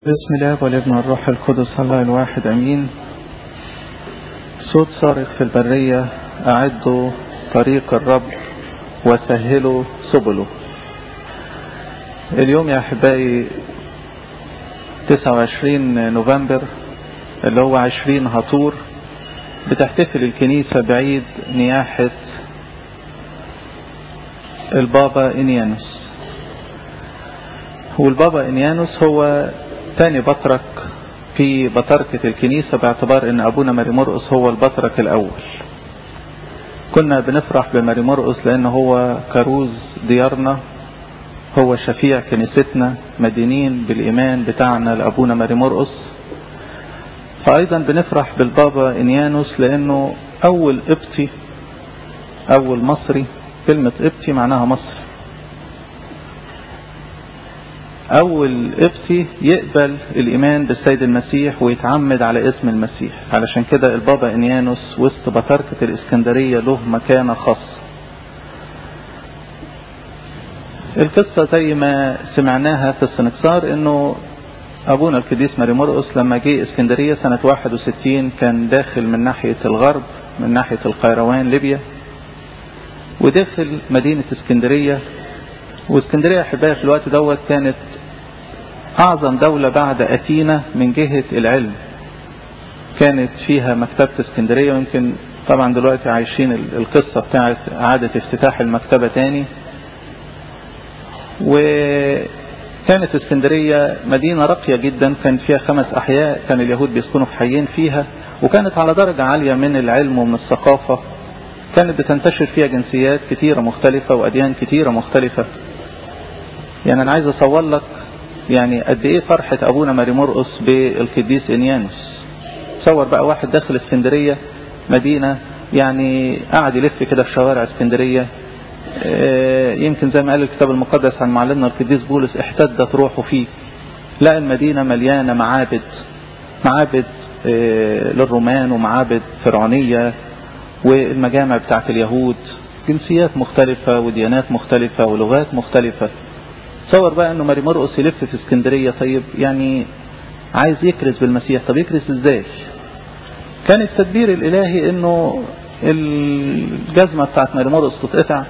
بسم الله والابن والروح القدس الله الواحد امين صوت صارخ في البرية اعدوا طريق الرب وسهلوا سبله اليوم يا احبائي 29 نوفمبر اللي هو 20 هطور بتحتفل الكنيسة بعيد نياحة البابا انيانوس والبابا انيانوس هو تاني بطرك في بطركة الكنيسة باعتبار ان ابونا ماري مرقس هو البطرك الاول كنا بنفرح بماري مرقس لان هو كروز ديارنا هو شفيع كنيستنا مدينين بالايمان بتاعنا لابونا ماري مرقس فايضا بنفرح بالبابا انيانوس لانه اول قبطي اول مصري كلمة قبطي معناها مصري اول قبطي يقبل الايمان بالسيد المسيح ويتعمد على اسم المسيح علشان كده البابا انيانوس وسط بطركة الاسكندرية له مكانة خاصة القصة زي ما سمعناها في السنكسار انه ابونا القديس ماري مرقس لما جه اسكندرية سنة 61 كان داخل من ناحية الغرب من ناحية القيروان ليبيا وداخل مدينة اسكندرية واسكندرية احبائي في الوقت دوت كانت اعظم دولة بعد اثينا من جهة العلم كانت فيها مكتبة اسكندرية ويمكن طبعا دلوقتي عايشين القصة بتاعت اعادة افتتاح المكتبة تاني وكانت اسكندرية مدينة راقية جدا كان فيها خمس احياء كان اليهود بيسكنوا في حيين فيها وكانت على درجة عالية من العلم ومن الثقافة كانت بتنتشر فيها جنسيات كثيرة مختلفة وأديان كثيرة مختلفة يعني أنا عايز أصور لك يعني قد إيه فرحة أبونا ماري مرقس بالقديس إنيانوس تصور بقى واحد داخل اسكندرية مدينة يعني قاعد يلف كده في شوارع اسكندرية يمكن زي ما قال الكتاب المقدس عن معلمنا القديس بولس احتدت روحه فيه لا المدينة مليانة معابد معابد للرومان ومعابد فرعونية والمجامع بتاعت اليهود جنسيات مختلفة وديانات مختلفة ولغات مختلفة تصور بقى انه ماري مرقس يلف في اسكندرية طيب يعني عايز يكرز بالمسيح طب يكرز ازاي كان التدبير الالهي انه الجزمة بتاعت ماري مرقس تتقطع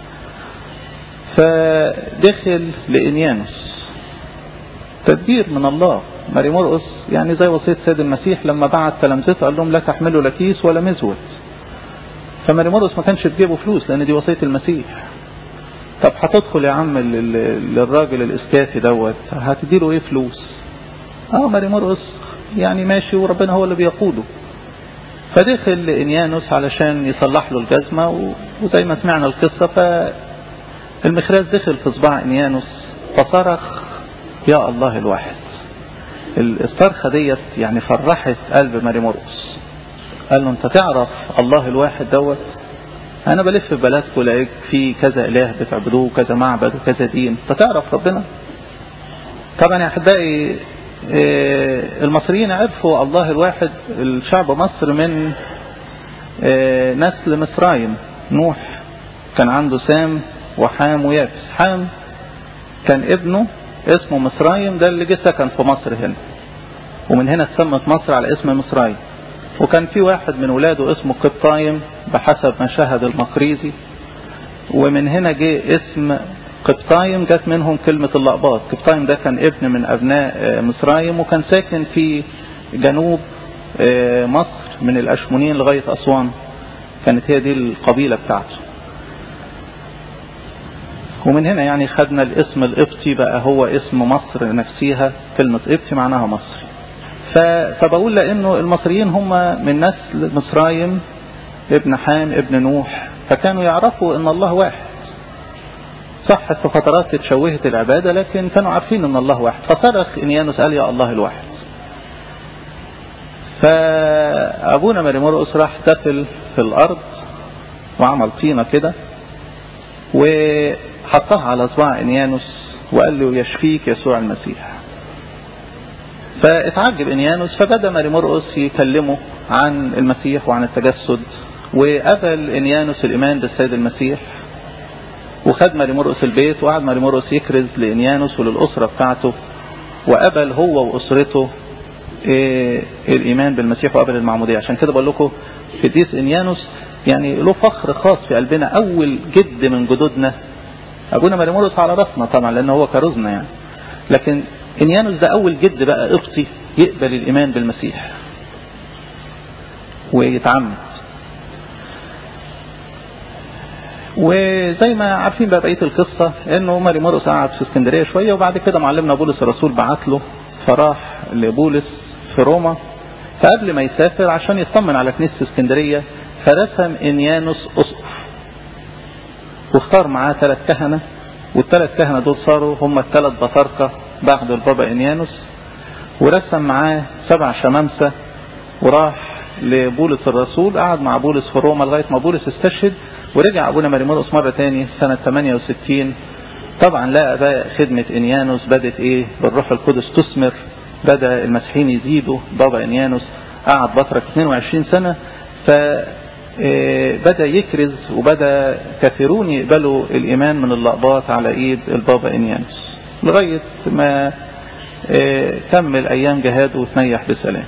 فدخل لإنيانوس تدبير من الله ماري مرقس يعني زي وصية سيد المسيح لما بعت تلامذته قال لهم لا تحملوا لا كيس ولا مزود فماري مرقس ما كانش في جيبه فلوس لان دي وصيه المسيح طب هتدخل يا عم للراجل الاسكافي دوت هتديله ايه فلوس اه ماري مرقس يعني ماشي وربنا هو اللي بيقوده فدخل لانيانوس علشان يصلح له الجزمه وزي ما سمعنا القصه فالمخراج دخل في صباع انيانوس فصرخ يا الله الواحد الصرخه ديت يعني فرحت قلب ماري مرقس قال له انت تعرف الله الواحد دوت انا بلف في بلدكم لقيت في كذا اله بتعبدوه كذا معبد وكذا دين انت تعرف ربنا طبعا يا احبائي المصريين عرفوا الله الواحد الشعب مصر من نسل مصرايم نوح كان عنده سام وحام ويافس حام كان ابنه اسمه مصرايم ده اللي جه سكن في مصر هنا ومن هنا اتسمت مصر على اسم مصرايم وكان في واحد من ولاده اسمه قبطايم بحسب ما شهد المقريزي ومن هنا جه اسم قبطايم جت منهم كلمة اللقباط قبطايم ده كان ابن من أبناء مصرايم وكان ساكن في جنوب مصر من الأشمونين لغاية أسوان كانت هي دي القبيلة بتاعته ومن هنا يعني خدنا الاسم القبطي بقى هو اسم مصر نفسها كلمة قبطي معناها مصر فبقول لانه المصريين هم من نسل مصرايم ابن حام ابن نوح فكانوا يعرفوا ان الله واحد صح في فترات اتشوهت العبادة لكن كانوا عارفين ان الله واحد فصرخ انيانوس قال يا الله الواحد فابونا ماري مرقس راح تفل في الارض وعمل طينة كده وحطها على صباع انيانوس وقال له يشفيك يسوع المسيح فاتعجب انيانوس فبدا ماري مرقس يكلمه عن المسيح وعن التجسد وقبل انيانوس الايمان بالسيد المسيح وخد ماري مرقس البيت وقعد ماري مرقس يكرز لانيانوس وللاسره بتاعته وقبل هو وأسرته إيه الإيمان بالمسيح وقبل المعمودية عشان كده بقول لكم قديس إنيانوس يعني له فخر خاص في قلبنا أول جد من جدودنا أبونا مريمورس على راسنا طبعا لأنه هو كرزنا يعني لكن إنيانوس ده أول جد بقى قبطي يقبل الإيمان بالمسيح ويتعمد وزي ما عارفين بقى بقيه القصه انه ماري مرقس قعد في اسكندريه شويه وبعد كده معلمنا بولس الرسول بعت له فراح لبولس في روما فقبل ما يسافر عشان يطمن على كنيسه اسكندريه فرسم انيانوس اسقف واختار معاه ثلاث كهنه والثلاث كهنه دول صاروا هم الثلاث بطاركه بعد البابا انيانوس ورسم معاه سبع شمامسه وراح لبولس الرسول قعد مع بولس في روما لغايه ما بولس استشهد ورجع ابونا مريمونوس مره تاني سنه 68 طبعا لقى بقى خدمه انيانوس بدت ايه بالروح القدس تثمر بدا المسيحيين يزيدوا بابا انيانوس قعد بطرك 22 سنه ف بدا يكرز وبدا كثيرون يقبلوا الايمان من اللقبات على ايد البابا انيانوس لغايه ما كمل ايام جهاده وتنيح بسلام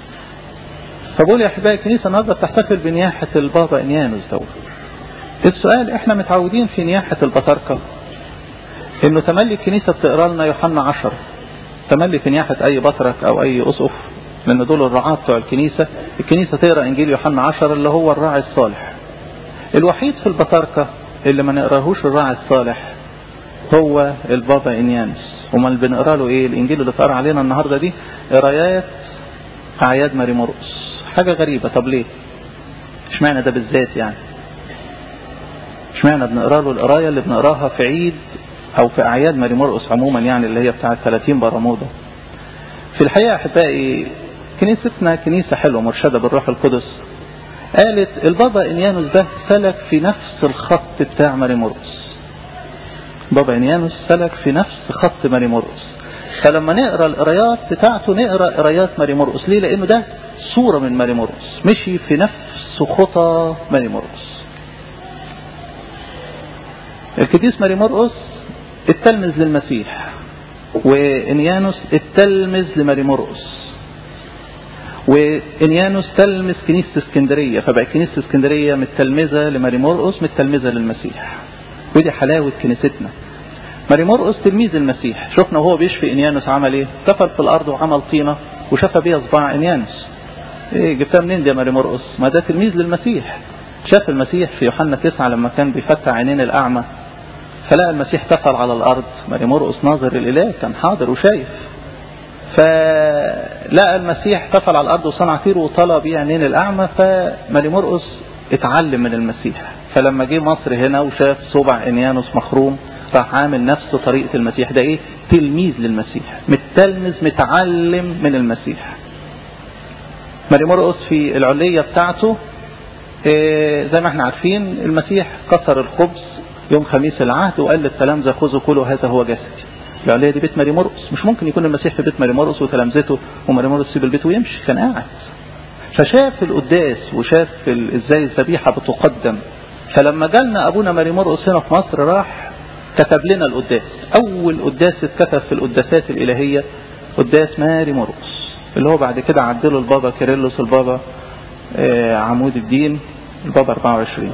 فبقول يا احبائي الكنيسه النهارده بتحتفل بنياحه البابا انيانوس دوت السؤال احنا متعودين في نياحة البطاركة انه تملي الكنيسة بتقرا لنا يوحنا عشر تملي في نياحة اي بطرك او اي اسقف لان دول الرعاة بتوع الكنيسة الكنيسة تقرا انجيل يوحنا عشر اللي هو الراعي الصالح الوحيد في البطاركة اللي ما نقراهوش الراعي الصالح هو البابا انيانس وما بنقرا له ايه الانجيل اللي اتقرا علينا النهارده دي قرايات اعياد ماري مرقس حاجه غريبه طب ليه اشمعنى ده بالذات يعني اشمعنى بنقرا له القرايه اللي بنقراها في عيد او في اعياد ماري مرقس عموما يعني اللي هي بتاعه 30 برمودا في الحقيقه احبائي كنيستنا كنيسه حلوه مرشده بالروح القدس قالت البابا انيانوس ده سلك في نفس الخط بتاع ماري مرقس بابا انيانوس سلك في نفس خط ماري مرقس فلما نقرا القرايات بتاعته نقرا قرايات ماري مرقس ليه لانه ده صوره من ماري مرقس مشي في نفس خطى ماري مرقس القديس ماري مرقس التلمذ للمسيح وانيانوس التلمذ لماري مرقس وانيانوس تلمذ كنيسه اسكندريه فبقى كنيسه اسكندريه متلمذه لماري مرقس متلمذه للمسيح ودي حلاوه كنيستنا ماري مرقس تلميذ المسيح شفنا وهو بيشفي انيانوس عمل ايه كفر في الارض وعمل طينه وشفى بيها صباع انيانوس ايه جبتها منين دي يا ماري مرقس ما ده تلميذ للمسيح شاف المسيح في يوحنا تسعة لما كان بيفتح عينين الأعمى فلقى المسيح تفل على الأرض ماري مرقس ناظر الإله كان حاضر وشايف فلقى المسيح تفل على الأرض وصنع طير وطلع بيه عينين الأعمى فماري مرقس اتعلم من المسيح فلما جه مصر هنا وشاف صبع انيانوس مخروم راح عامل نفس طريقة المسيح ده ايه تلميذ للمسيح متلمذ متعلم من المسيح ماري مرقس في العلية بتاعته إيه زي ما احنا عارفين المسيح كسر الخبز يوم خميس العهد وقال للتلامذة خذوا كلوا هذا هو جسدي العلية دي بيت ماري مرقس مش ممكن يكون المسيح في بيت ماري مرقس وتلامذته وماري مرقس يسيب البيت ويمشي كان قاعد فشاف القداس وشاف ازاي الذبيحة بتقدم فلما جالنا ابونا ماري مرقس هنا في مصر راح كتب لنا القداس اول قداس اتكتب في القداسات الالهية قداس ماري مرقس اللي هو بعد كده عدله البابا كيرلس البابا آه عمود الدين البابا 24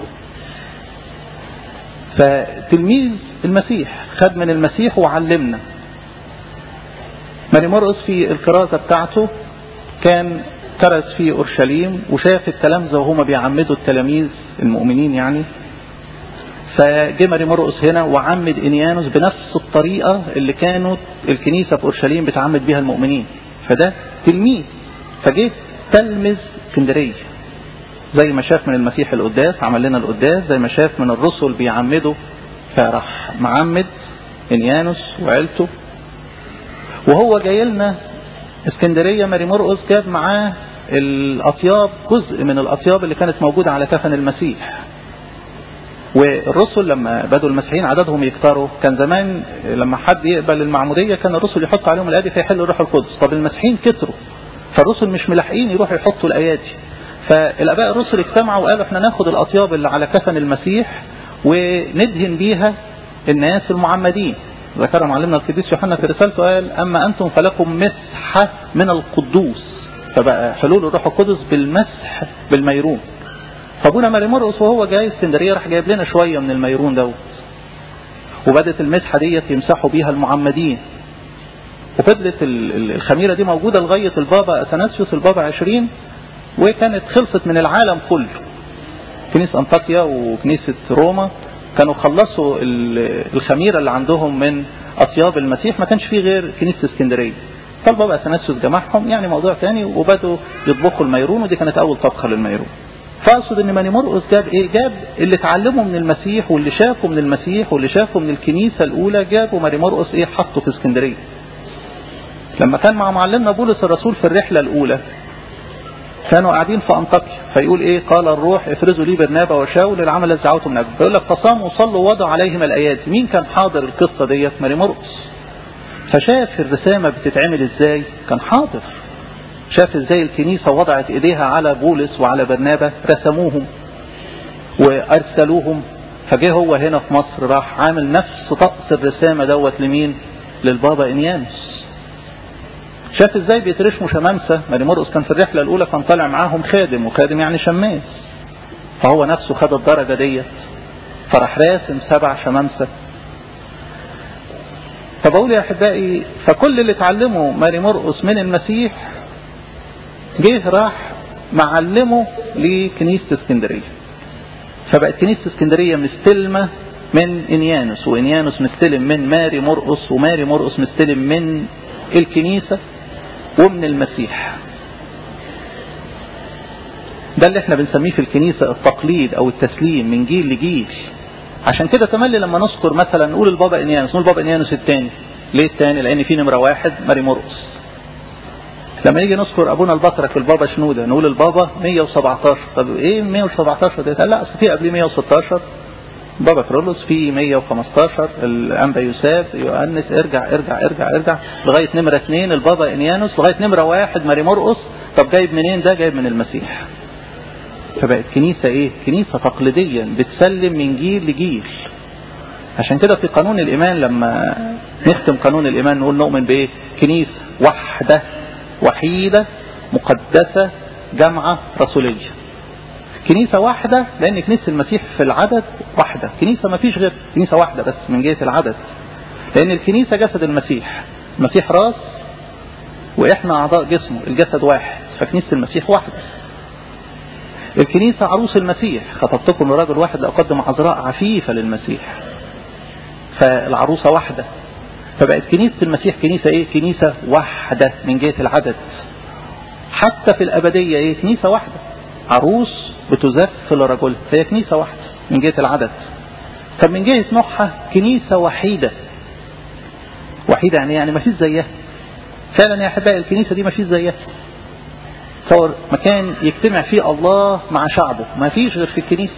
فتلميذ المسيح خد من المسيح وعلمنا ماري مرقس في الكرازة بتاعته كان كرز في اورشليم وشاف التلامذه وهما بيعمدوا التلاميذ المؤمنين يعني فجه ماري مرقس هنا وعمد انيانوس بنفس الطريقه اللي كانت الكنيسه في اورشليم بتعمد بيها المؤمنين فده تلميذ فجه تلمذ اسكندريه زي ما شاف من المسيح القداس عمل لنا القداس زي ما شاف من الرسل بيعمدوا فراح معمد انيانوس وعيلته وهو جاي لنا اسكندريه ماري مرقس جاب معاه الاطياب جزء من الاطياب اللي كانت موجوده على كفن المسيح والرسل لما بدوا المسيحيين عددهم يكتروا كان زمان لما حد يقبل المعموديه كان الرسل يحط عليهم الايادي فيحل الروح القدس طب المسيحيين كتروا فالرسل مش ملاحقين يروحوا يحطوا الايادي فالاباء الرسل اجتمعوا وقالوا احنا ناخد الاطياب اللي على كفن المسيح وندهن بيها الناس المعمدين ذكر معلمنا القديس يوحنا في رسالته قال أما أنتم فلكم مسحة من القدوس فبقى حلول الروح القدس بالمسح بالميرون فابونا ماري مرقس وهو جاي اسكندريه راح جايب لنا شويه من الميرون دوت وبدت المسحه ديت يمسحوا بيها المعمدين وفضلت الخميره دي موجوده لغايه البابا اثناسيوس البابا 20 وكانت خلصت من العالم كله كنيسه انطاكيا وكنيسه روما كانوا خلصوا الخميره اللي عندهم من اطياب المسيح ما كانش فيه غير كنيسه اسكندريه فالبابا اثناسيوس جمعهم يعني موضوع ثاني وبدوا يطبخوا الميرون ودي كانت اول طبخه للميرون فاقصد ان ماني مرقس جاب ايه جاب اللي اتعلمه من المسيح واللي شافه من المسيح واللي شافه من الكنيسه الاولى جابه ماني مرقس ايه حطه في اسكندريه لما كان مع معلمنا بولس الرسول في الرحله الاولى كانوا قاعدين في انطاكيا فيقول ايه قال الروح افرزوا لي برنابا وشاول للعمل الذي دعوتم من اجله فيقول لك فصاموا وصلوا ووضع عليهم الايات مين كان حاضر القصه ديت ماني مرقس فشاف الرسامه بتتعمل ازاي كان حاضر شاف ازاي الكنيسة وضعت ايديها على بولس وعلى برنابة رسموهم وارسلوهم فجه هو هنا في مصر راح عامل نفس طقس الرسامة دوت لمين للبابا انيانوس شاف ازاي بيترشموا شمامسة ماري مرقس كان في الرحلة الاولى كان طالع معاهم خادم وخادم يعني شماس فهو نفسه خد الدرجة ديت فراح راسم سبع شمامسة فبقول يا احبائي فكل اللي اتعلمه ماري مرقس من المسيح جه راح معلمه لكنيسة اسكندرية فبقت كنيسة اسكندرية مستلمة من انيانوس وانيانوس مستلم من ماري مرقس وماري مرقس مستلم من الكنيسة ومن المسيح ده اللي احنا بنسميه في الكنيسة التقليد او التسليم من جيل لجيل عشان كده تملي لما نذكر مثلا نقول البابا انيانوس نقول البابا انيانوس الثاني ليه الثاني لان في نمرة واحد ماري مرقس لما نيجي نذكر ابونا البطرك البابا شنودة نقول البابا 117 طب ايه 117 ده لا اصل في قبليه 116 بابا كرولوس في 115 الانبا يوسف يؤنس ارجع ارجع ارجع ارجع لغايه نمره اثنين البابا انيانوس لغايه نمره واحد ماري مرقس طب جايب منين ده جايب من المسيح فبقت كنيسه ايه كنيسه تقليديا بتسلم من جيل لجيل عشان كده في قانون الايمان لما نختم قانون الايمان نقول نؤمن بايه كنيسه واحده وحيدة مقدسة جامعة رسولية كنيسة واحدة لأن كنيسة المسيح في العدد واحدة كنيسة ما فيش غير كنيسة واحدة بس من جهة العدد لأن الكنيسة جسد المسيح المسيح راس وإحنا أعضاء جسمه الجسد واحد فكنيسة المسيح واحدة الكنيسة عروس المسيح خطبتكم لراجل واحد لأقدم عذراء عفيفة للمسيح فالعروسة واحدة فبقت كنيسة المسيح كنيسة ايه كنيسة واحدة من جهة العدد حتى في الأبدية ايه كنيسة واحدة عروس بتزف لرجل فهي كنيسة واحدة من جهة العدد طب من جهة نوعها كنيسة وحيدة وحيدة يعني يعني ما فيش زيها فعلا يا أحبائي الكنيسة دي ما فيش زيها تصور مكان يجتمع فيه الله مع شعبه ما فيش غير في الكنيسة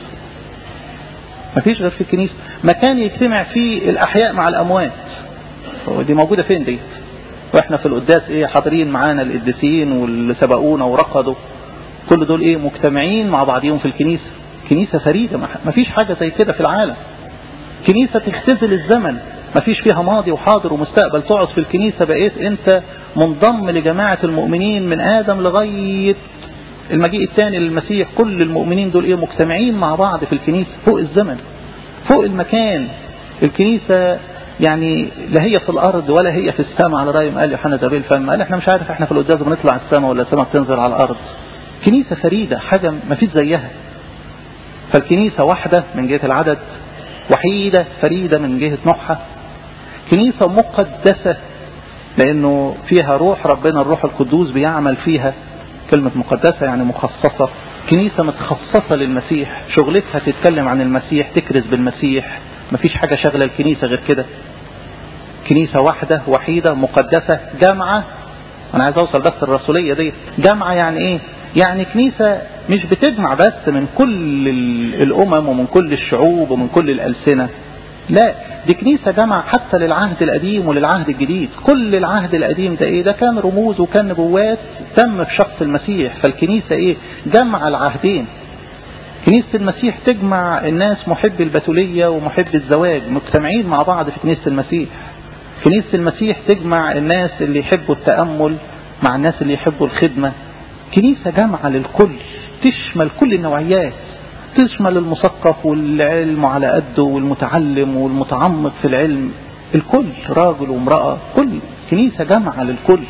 ما فيش غير في الكنيسة مكان يجتمع فيه الأحياء مع الأموات ودي موجودة فين دي واحنا في القداس ايه حاضرين معانا القديسين واللي سبقونا ورقدوا كل دول ايه مجتمعين مع بعضهم في الكنيسة كنيسة فريدة ما فيش حاجة زي كده في العالم كنيسة تختزل الزمن ما فيش فيها ماضي وحاضر ومستقبل تقعد في الكنيسة بقيت انت منضم لجماعة المؤمنين من آدم لغاية المجيء الثاني للمسيح كل المؤمنين دول ايه مجتمعين مع بعض في الكنيسة فوق الزمن فوق المكان الكنيسة يعني لا هي في الارض ولا هي في السماء على راي ما قال يوحنا زبيل فم قال احنا مش عارف احنا في القداس بنطلع السماء ولا السماء بتنزل على الارض كنيسة فريدة حاجة ما فيش زيها فالكنيسة واحدة من جهة العدد وحيدة فريدة من جهة نوعها كنيسة مقدسة لانه فيها روح ربنا الروح القدوس بيعمل فيها كلمة مقدسة يعني مخصصة كنيسة متخصصة للمسيح شغلتها تتكلم عن المسيح تكرز بالمسيح مفيش حاجة شغلة الكنيسة غير كده كنيسة واحدة وحيدة مقدسة جامعة أنا عايز أوصل بس الرسولية دي جامعة يعني إيه يعني كنيسة مش بتجمع بس من كل الأمم ومن كل الشعوب ومن كل الألسنة لا دي كنيسة جامعة حتى للعهد القديم وللعهد الجديد كل العهد القديم ده ايه ده كان رموز وكان نبوات تم في شخص المسيح فالكنيسة ايه جمع العهدين كنيسة المسيح تجمع الناس محب البتولية ومحب الزواج مجتمعين مع بعض في كنيسة المسيح كنيسة المسيح تجمع الناس اللي يحبوا التأمل مع الناس اللي يحبوا الخدمة كنيسة جامعة للكل تشمل كل النوعيات تشمل المثقف والعلم على قده والمتعلم والمتعمق في العلم الكل راجل وامرأة كل كنيسة جامعة للكل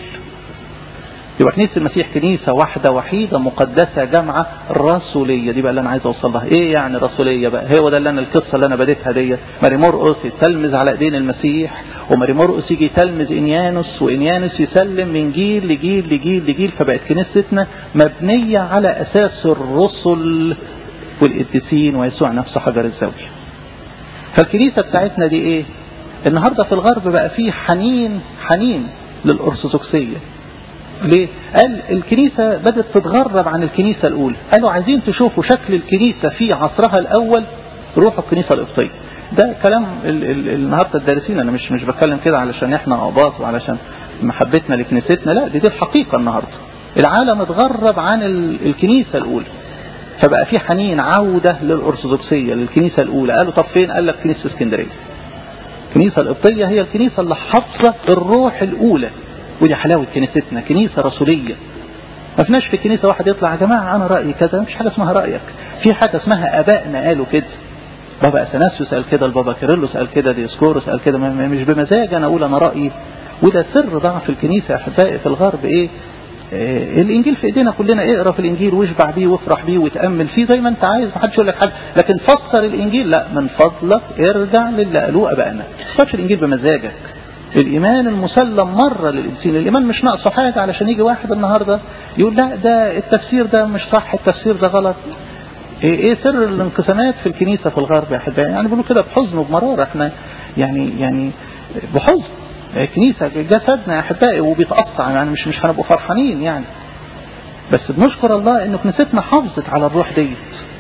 يبقى كنيسة المسيح كنيسة واحدة وحيدة مقدسة جامعة رسولية دي بقى اللي أنا عايز أوصل لها إيه يعني رسولية بقى هو ده اللي أنا القصة اللي أنا بديتها دي ماري مرقس يتلمذ على إيدين المسيح وماري مرقس يجي يتلمذ إنيانوس وإنيانوس يسلم من جيل لجيل لجيل لجيل فبقت كنيستنا مبنية على أساس الرسل والقديسين ويسوع نفسه حجر الزاوية فالكنيسة بتاعتنا دي إيه النهاردة في الغرب بقى فيه حنين حنين للأرثوذكسية ليه؟ قال الكنيسة بدأت تتغرب عن الكنيسة الأولى قالوا عايزين تشوفوا شكل الكنيسة في عصرها الأول روحوا الكنيسة القبطية ده كلام ال ال النهارده الدارسين انا مش مش بتكلم كده علشان احنا اباط وعلشان محبتنا لكنيستنا لا دي دي الحقيقه النهارده العالم اتغرب عن الكنيسه الاولى فبقى في حنين عوده للارثوذكسيه للكنيسه الاولى قالوا طب فين قال لك كنيسه اسكندريه الكنيسه القبطيه هي الكنيسه اللي حافظه الروح الاولى ودي حلاوة كنيستنا كنيسة رسولية ما فيناش في الكنيسة واحد يطلع يا جماعة أنا رأيي كذا مفيش حاجة اسمها رأيك في حاجة اسمها أبائنا قالوا كده بابا أثناسيوس قال كده البابا كيرلس قال كده ديسكورس قال كده مش بمزاج أنا أقول أنا رأيي وده سر ضعف الكنيسة يا أحبائي في الغرب إيه إيه الانجيل في ايدينا كلنا اقرا في الانجيل واشبع بيه وافرح بيه وتامل فيه زي ما انت عايز ما حدش يقول لك حاجه لكن فسر الانجيل لا من فضلك ارجع للي قالوه ابائنا ما الانجيل بمزاجك الإيمان المسلم مرة للإنسان الإيمان مش ناقصه حاجة علشان يجي واحد النهاردة يقول لا ده التفسير ده مش صح التفسير ده غلط إيه, إيه سر الانقسامات في الكنيسة في الغرب يا أحبائي يعني بيقولوا كده بحزن وبمرارة احنا يعني يعني بحزن الكنيسة جسدنا يا أحبائي وبيتقطع يعني مش مش هنبقوا فرحانين يعني بس بنشكر الله إنه كنيستنا حافظت على الروح ديت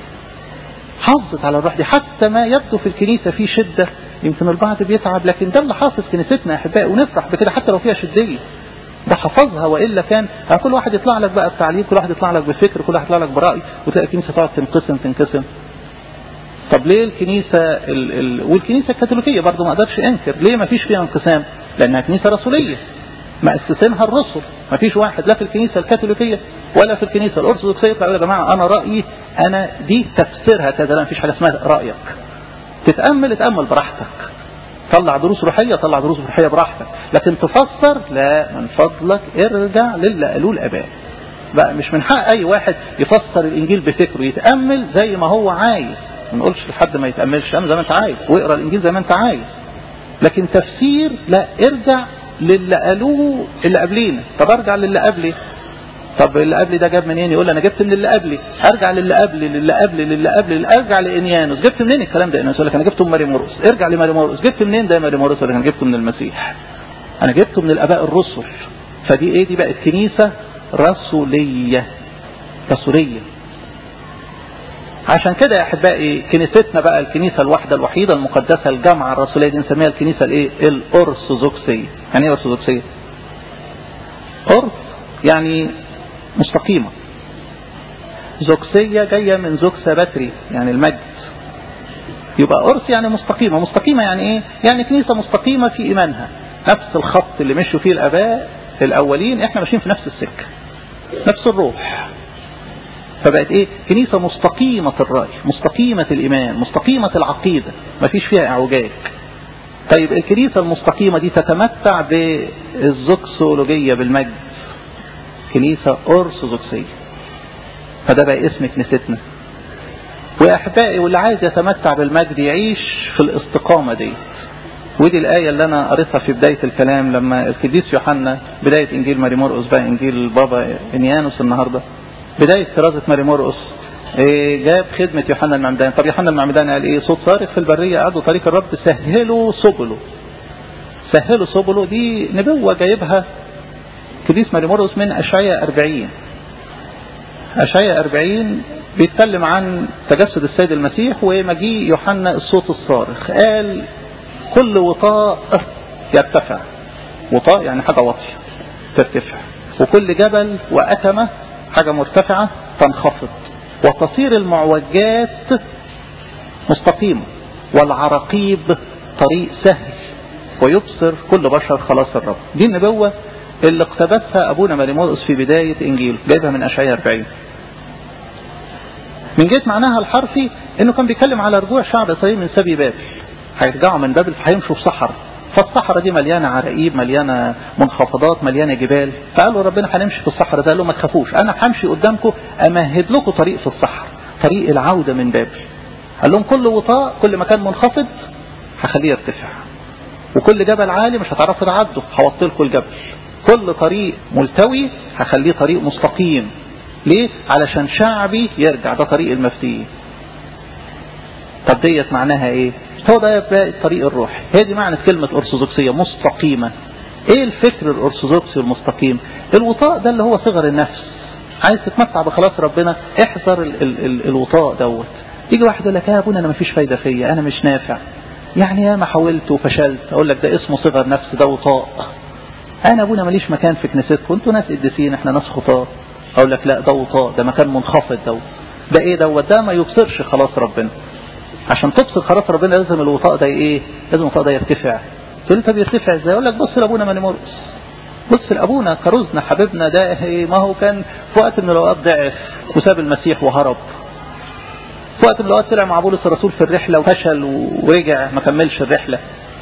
حافظت على الروح دي حتى ما يبدو في الكنيسة في شدة يمكن البعض بيتعب لكن ده اللي حافظ كنيستنا يا احبائي ونفرح بكده حتى لو فيها شديه ده حفظها والا كان كل واحد يطلع لك بقى بتعليم كل واحد يطلع لك بفكر كل واحد يطلع لك براي وتلاقي الكنيسه تقعد تنقسم تنقسم طب ليه الكنيسه ال ال والكنيسه الكاثوليكيه برضه ما اقدرش انكر ليه ما فيش فيها انقسام لانها كنيسه رسوليه مؤسسينها الرسل ما فيش واحد لا في الكنيسه الكاثوليكيه ولا في الكنيسه الارثوذكسيه يطلع يا جماعه انا رايي انا دي تفسيرها كذا لا ما فيش حاجه اسمها رايك تتأمل اتأمل براحتك طلع دروس روحية طلع دروس روحية براحتك لكن تفسر لا من فضلك ارجع للي قالوه الآباء بقى مش من حق أي واحد يفسر الإنجيل بفكره يتأمل زي ما هو عايز ما نقولش لحد ما يتأملش أم زي ما أنت عايز واقرا الإنجيل زي ما أنت عايز لكن تفسير لا ارجع للي قالوه اللي قبلينا طب ارجع للي قبلي طب اللي قبلي ده جاب منين يقول انا جبت من اللي قبلي ارجع للي قبلي للي قبلي للي قبلي ارجع لانيانوس جبت منين الكلام ده انيانوس يقول لك انا جبته من ماري مورس ارجع لماري مورس جبت منين ده ماري مورس يقول لك انا جبته من المسيح انا جبته من الاباء الرسل فدي ايه دي بقت كنيسه رسوليه رسوليه عشان كده يا احبائي كنيستنا بقى الكنيسه الواحده الوحيده المقدسه الجامعه الرسوليه دي نسميها الكنيسه الايه الارثوذكسيه يعني ايه ارثوذكسيه ارث يعني مستقيمة زوكسية جاية من زوكسا باتري يعني المجد يبقى أرث يعني مستقيمة مستقيمة يعني إيه يعني كنيسة مستقيمة في إيمانها نفس الخط اللي مشوا فيه الآباء الأولين إحنا ماشيين في نفس السكة نفس الروح فبقت إيه كنيسة مستقيمة الرأي مستقيمة الإيمان مستقيمة العقيدة ما فيش فيها إعوجاج طيب الكنيسة المستقيمة دي تتمتع بالزوكسولوجية بالمجد كنيسة أرثوذكسية فده بقى اسم كنيستنا ويا أحبائي واللي عايز يتمتع بالمجد يعيش في الاستقامة دي ودي الآية اللي أنا قريتها في بداية الكلام لما القديس يوحنا بداية إنجيل ماري مرقس بقى إنجيل بابا إنيانوس النهاردة بداية كرازة ماري مرقس إيه جاب خدمة يوحنا المعمدان طب يوحنا المعمدان قال إيه صوت صارخ في البرية قعدوا طريق الرب سهلوا سبله سهلوا سبله دي نبوة جايبها قديس ماري مرقس من أشعياء 40 أشعياء 40 بيتكلم عن تجسد السيد المسيح ومجيء يوحنا الصوت الصارخ قال كل وطاء يرتفع وطاء يعني حاجة واطية ترتفع وكل جبل وأتمة حاجة مرتفعة تنخفض وتصير المعوجات مستقيمة والعراقيب طريق سهل ويبصر كل بشر خلاص الرب دي النبوة اللي اقتبسها أبونا مريمورقس في بداية إنجيل جايبها من أشعياء 40 من جهة معناها الحرفي انه كان بيتكلم على رجوع شعب اسرائيل من سبي بابل هيرجعوا من بابل فهيمشوا في صحراء فالصحراء دي مليانة عراقيب مليانة منخفضات مليانة جبال فقالوا ربنا هنمشي في الصحراء ده قال له ما تخافوش انا همشي قدامكم امهد لكم طريق في الصحراء طريق العودة من بابل قال لهم كل وطاء كل مكان منخفض هخليه يرتفع وكل جبل عالي مش هتعرفوا تعدوا هوطي لكم الجبل كل طريق ملتوي هخليه طريق مستقيم ليه؟ علشان شعبي يرجع ده طريق المفتيين طب ديت معناها ايه هو ده بقى الطريق الروحي هي دي معنى كلمة أرثوذكسية مستقيمة ايه الفكر الأرثوذكسي المستقيم الوطاء ده اللي هو صغر النفس عايز تتمتع بخلاص ربنا احذر ال ال ال الوطاء دوت يجي واحد يقول لك يا ابونا انا مفيش فايدة فيا انا مش نافع يعني يا ما حاولت وفشلت اقول لك ده اسمه صغر نفس ده وطاء انا ابونا ماليش مكان في كنيستكم انتوا ناس قديسين احنا ناس خطاه اقول لك لا ده وطاء ده مكان منخفض دوت ده ايه دوت ده ما يبصرش خلاص ربنا عشان تبصر خلاص ربنا لازم الوطاء ده ايه لازم الوطاء ده يرتفع تقول انت بيرتفع ازاي اقول لك بص لابونا ماني مرقس بص لابونا كروزنا حبيبنا ده إيه ما هو كان في وقت من الاوقات ضعف وساب المسيح وهرب في وقت من الاوقات طلع مع بولس الرسول في الرحله وفشل ورجع ما كملش الرحله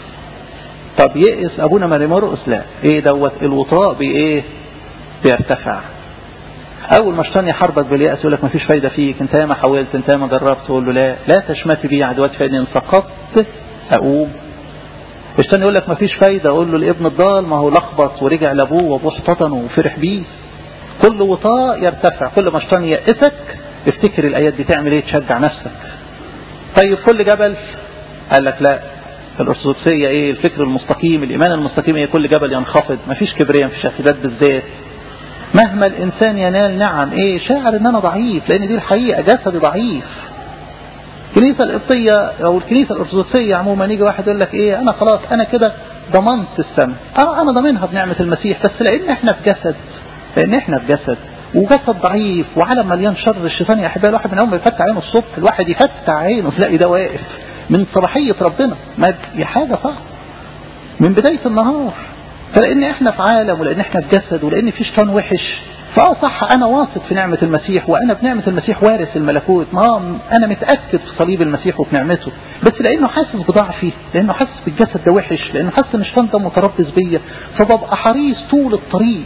طب يئس ابونا ماني مرقس لا ايه دوت الوطاء بايه بيرتفع اول ما الشيطان يحاربك باليأس يقول لك ما فيش فايده فيك انت ما حاولت انت ما جربت تقول له لا لا تشمتي بي عدوات فاني ان سقطت اقوم الشيطان يقول لك ما فيش فايده اقول له الابن الضال ما هو لخبط ورجع لابوه وابوه احتضن وفرح بيه كل وطاء يرتفع كل ما الشيطان يأسك افتكر الايات دي تعمل ايه تشجع نفسك طيب كل جبل قال لك لا الارثوذكسيه ايه الفكر المستقيم الايمان المستقيم ايه كل جبل ينخفض ما فيش كبرياء في الشهادات بالذات مهما الانسان ينال نعم ايه شاعر ان انا ضعيف لان دي الحقيقة جسدي ضعيف الكنيسة القبطية او الكنيسة الارثوذكسية عموما يجي واحد يقول لك ايه انا خلاص انا كده ضمنت السماء اه انا ضامنها بنعمة المسيح بس لان احنا في جسد لان احنا في جسد وجسد ضعيف وعالم مليان شر الشيطان يا احبائي الواحد من اول ما يفتح عينه الصبح الواحد يفتح عينه تلاقي ده واقف من صباحية ربنا ما دي حاجة صعبة من بداية النهار فلان احنا في عالم ولان احنا في جسد ولان في شيطان وحش فاه صح انا واثق في نعمة المسيح وانا بنعمة المسيح وارث الملكوت ما انا متأكد في صليب المسيح وفي نعمته بس لانه حاسس بضعفي لانه حاسس بالجسد ده وحش لانه حاسس ان الشيطان ده متربص بيا فببقى حريص طول الطريق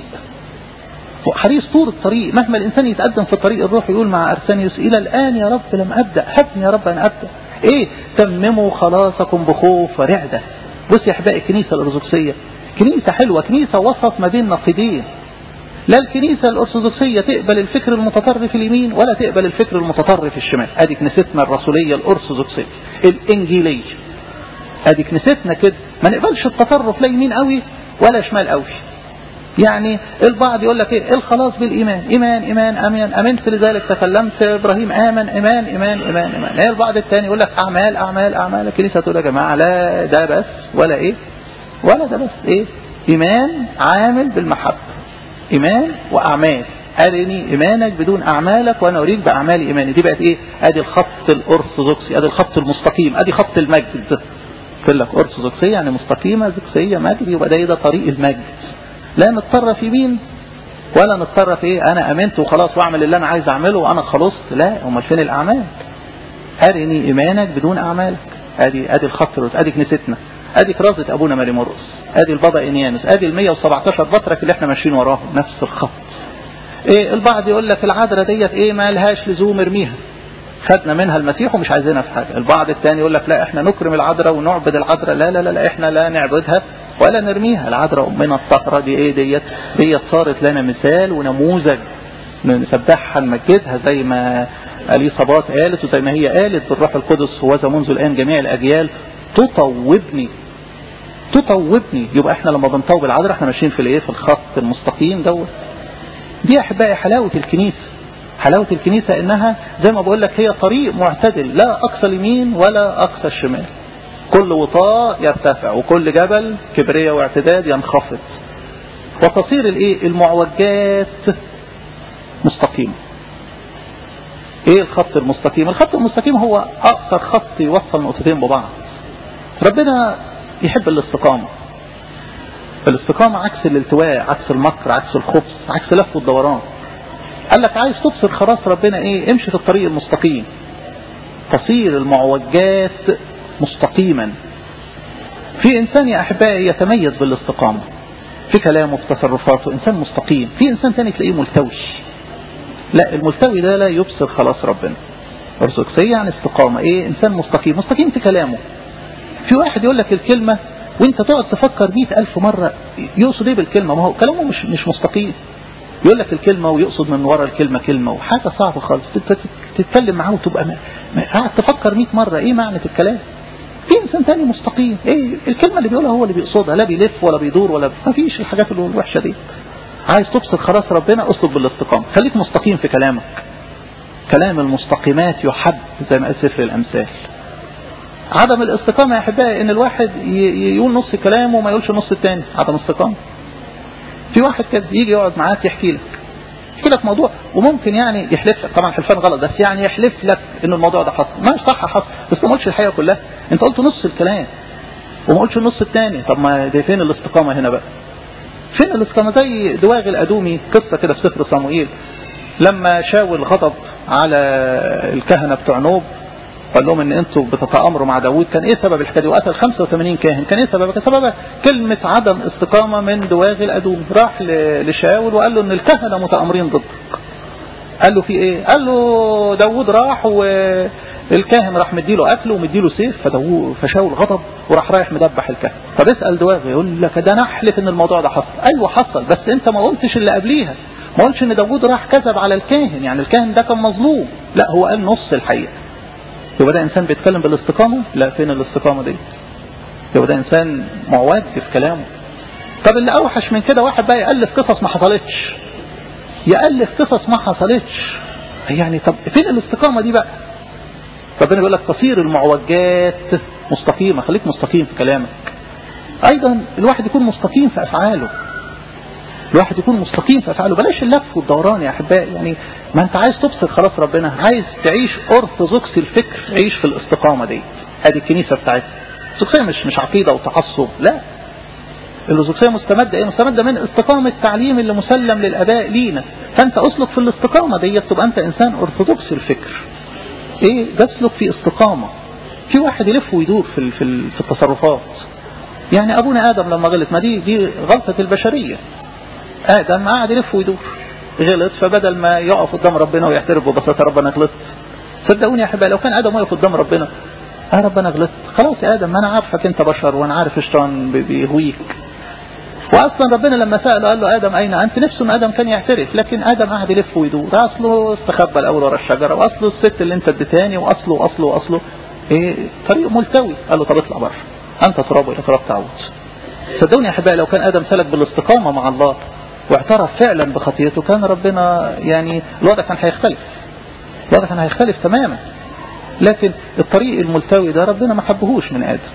حريص طول الطريق مهما الانسان يتقدم في الطريق الروحي يقول مع ارسانيوس الى الان يا رب لم ابدا هبني يا رب ان ابدا ايه تمموا خلاصكم بخوف ورعده بص يا احبائي الكنيسه الارثوذكسيه كنيسة حلوة كنيسة وسط ما بين نقيضين لا الكنيسة الأرثوذكسية تقبل الفكر المتطرف اليمين ولا تقبل الفكر المتطرف الشمال ادي كنيستنا الرسولية الأرثوذكسية الإنجيلية ادي كنيستنا كده ما نقبلش التطرف لا يمين قوي ولا شمال قوي يعني البعض يقول لك ايه الخلاص بالايمان ايمان ايمان امان امنت لذلك تكلمت ابراهيم امن ايمان ايمان ايمان ايمان ايه البعض الثاني يقول لك اعمال اعمال اعمال الكنيسه تقول يا جماعه لا ده بس ولا ايه ولا ده بس ايه ايمان عامل بالمحبة ايمان واعمال ارني ايمانك بدون اعمالك وانا اريد باعمال ايماني دي بقت ايه ادي الخط الارثوذكسي ادي الخط المستقيم ادي خط المجد قلت لك ارثوذكسيه يعني مستقيمه زكسيه مجد يبقى ده ايه ده طريق المجد لا نتطرف يمين ولا نتطرف ايه انا امنت وخلاص واعمل اللي انا عايز اعمله وانا خلصت لا امال فين الاعمال ارني ايمانك بدون اعمالك ادي ادي الخط ادي كنيستنا ادي كرازة ابونا ماري مرقس ادي البابا انيانوس ادي ال 117 بطرك اللي احنا ماشيين وراهم نفس الخط ايه البعض يقول لك العذراء ديت ايه ما لهاش لزوم ارميها خدنا منها المسيح ومش عايزينها في حاجه البعض الثاني يقول لك لا احنا نكرم العذراء ونعبد العذراء لا لا لا, لا احنا لا نعبدها ولا نرميها العذراء امنا الطاهره دي ايه ديت ديت صارت لنا مثال ونموذج نسبحها نمجدها زي ما اليصابات قالت وزي ما هي قالت بالروح القدس هو منذ الان جميع الاجيال تطوبني تطوبني يبقى احنا لما بنطوب العذراء احنا ماشيين في الايه في الخط المستقيم دوت دي احبائي حلاوه الكنيسه حلاوه الكنيسه انها زي ما بقول لك هي طريق معتدل لا اقصى اليمين ولا اقصى الشمال كل وطاء يرتفع وكل جبل كبرياء واعتداد ينخفض وتصير الايه المعوجات مستقيمه ايه الخط المستقيم الخط المستقيم هو اقصر خط يوصل نقطتين ببعض ربنا يحب الاستقامة الاستقامة عكس الالتواء عكس المكر عكس الخبث عكس لف والدوران قال لك عايز تبصر خلاص ربنا ايه امشي في الطريق المستقيم تصير المعوجات مستقيما في انسان يا احبائي يتميز بالاستقامة في كلامه في تصرفاته انسان مستقيم في انسان تاني تلاقيه ملتوي لا الملتوي ده لا يبصر خلاص ربنا ارثوذكسية يعني استقامة ايه انسان مستقيم مستقيم في كلامه في واحد يقول لك الكلمة وانت تقعد تفكر مئة الف مرة يقصد ايه بالكلمة ما هو كلامه مش, مش مستقيم يقول لك الكلمة ويقصد من ورا الكلمة كلمة وحاجة صعبة خالص تتكلم معاه وتبقى قاعد تفكر 100 مرة ايه معنى الكلام في انسان تاني مستقيم ايه الكلمة اللي بيقولها هو اللي بيقصدها لا بيلف ولا بيدور ولا ما فيش الحاجات الوحشة دي عايز تبصر خلاص ربنا اصلب بالاستقامة خليك مستقيم في كلامك كلام المستقيمات يحب زي ما قال سفر الامثال عدم الاستقامة يا احبائي ان الواحد يقول نص كلامه وما يقولش النص التاني عدم استقامة في واحد كده يجي يقعد معاك يحكي لك يحكي لك موضوع وممكن يعني يحلف لك طبعا الحلفان غلط بس يعني يحلف لك ان الموضوع ده حصل ما صح حصل بس ما قلتش الحقيقه كلها انت قلت نص الكلام وما قلتش النص الثاني طب ما دي فين الاستقامه هنا بقى فين الاستقامه زي دواغ الادومي قصه كده في سفر صموئيل لما شاول غضب على الكهنه بتوع نوب قال لهم ان انتوا بتتامروا مع داوود كان ايه سبب الحكايه دي وقتل 85 كاهن كان ايه سبب كان سبب كلمه عدم استقامه من دواغ الادوم راح لشاول وقال له ان الكهنه متامرين ضدك قال له في ايه قال له داوود راح والكاهن راح مديله اكل ومديله سيف فداوود فشاول غضب وراح رايح مدبح الكهن فبيسال دواغ يقول لك ده انا احلف ان الموضوع ده حصل ايوه حصل بس انت ما قلتش اللي قبليها ما قلتش ان داوود راح كذب على الكاهن يعني الكاهن ده كان مظلوم لا هو قال نص الحقيقه يبقى ده انسان بيتكلم بالاستقامة لا فين الاستقامة دي يبقى ده انسان معوج في كلامه طب اللي اوحش من كده واحد بقى يألف قصص ما حصلتش يألف قصص ما حصلتش يعني طب فين الاستقامة دي بقى ربنا بيقول لك تصير المعوجات مستقيمة خليك مستقيم في كلامك ايضا الواحد يكون مستقيم في افعاله الواحد يكون مستقيم في افعاله بلاش اللف والدوران يا احبائي يعني ما انت عايز تبصر خلاص ربنا عايز تعيش ارثوذكس الفكر عيش في الاستقامه دي هذه الكنيسه بتاعتنا الارثوذكسيه مش مش عقيده وتعصب لا الارثوذكسيه مستمده ايه مستمده من استقامه التعليم اللي مسلم للاباء لينا فانت اسلك في الاستقامه ديت تبقى انت انسان ارثوذكس الفكر ايه تسلك في استقامه في واحد يلف ويدور في في في التصرفات يعني ابونا ادم لما غلط ما دي دي غلطه البشريه ادم قاعد يلف ويدور غلط فبدل ما يقف قدام ربنا ويعترف ببساطه ربنا غلطت صدقوني يا احبائي لو كان ادم واقف قدام ربنا اه ربنا غلطت خلاص يا ادم ما انا عارفك انت بشر وانا عارف الشيطان بيغويك واصلا ربنا لما ساله قال له ادم اين انت نفسه ان ادم كان يعترف لكن ادم قعد يلف ويدور اصله استخبى الاول ورا الشجره واصله الست اللي انت اديتاني واصله واصله واصله ايه طريق ملتوي قال له طب اطلع بره انت تراب الى تراب تعود صدقوني يا احبائي لو كان ادم سلك بالاستقامه مع الله واعترف فعلا بخطيته كان ربنا يعني الوضع كان هيختلف الوضع كان هيختلف تماما لكن الطريق الملتوي ده ربنا ما حبهوش من ادم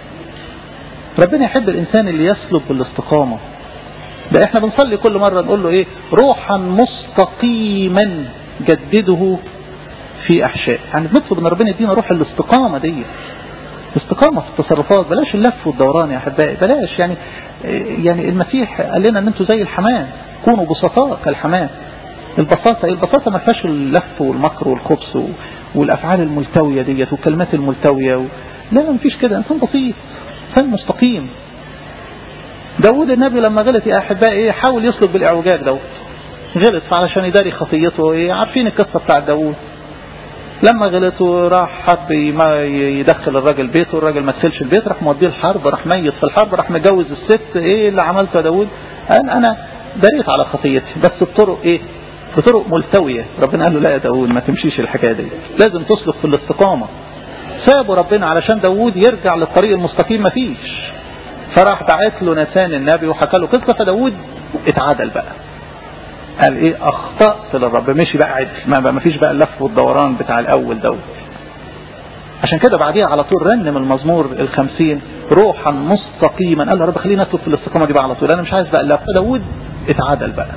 ربنا يحب الانسان اللي يسلك بالاستقامه ده احنا بنصلي كل مرة نقول له ايه روحا مستقيما جدده في احشاء يعني بنطلب ان ربنا يدينا روح الاستقامة دي الاستقامة في التصرفات بلاش اللف والدوران يا احبائي بلاش يعني يعني المسيح قال لنا ان انتوا زي الحمام كونوا بسطاء كالحمام البساطة ايه البساطة ما فيهاش اللف والمكر والخبث والافعال الملتوية ديت والكلمات الملتوية و... لا ما فيش كده انسان بسيط انسان مستقيم داود النبي لما غلط يا احبائي ايه حاول يسلك بالاعوجاج داود غلط فعلشان يداري خطيته ايه عارفين القصه بتاع داود لما غلط وراح حب يدخل الراجل بيته الراجل ما دخلش البيت راح موديه الحرب راح ميت في الحرب راح مجوز الست ايه اللي عملته يا داود قال انا داريت على خطيتي بس بطرق ايه بطرق ملتوية ربنا قال له لا يا داود ما تمشيش الحكاية دي لازم تسلك في الاستقامة سابوا ربنا علشان داود يرجع للطريق المستقيم ما فيش فراح بعت له نسان النبي وحكى له قصه فداود اتعدل بقى قال ايه اخطأت للرب مشي بقى عدل ما, ما فيش بقى اللف والدوران بتاع الاول دوت عشان كده بعديها على طول رنم المزمور الخمسين روحا مستقيما قال له رب خلينا نطلب في الاستقامه دي بقى على طول انا مش عايز بقى اللف داود اتعدل بقى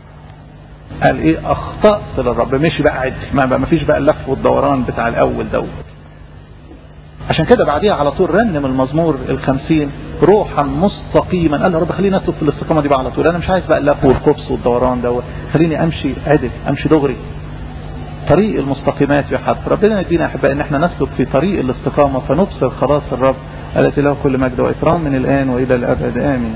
قال ايه اخطأت للرب مشي بقى عدل ما, ما فيش بقى اللف والدوران بتاع الاول دوت عشان كده بعديها على طول رنم المزمور الخمسين روحا مستقيما قال يا رب خليني اسلك في الاستقامه دي بقى على طول انا مش عايز بقى اللف والكبس والدوران دوت خليني امشي عدل امشي دغري طريق المستقيمات يحب ربنا يدينا احباء ان احنا نسلك في طريق الاستقامه فنبصر خلاص الرب التي له كل مجد واكرام من الان والى الابد امين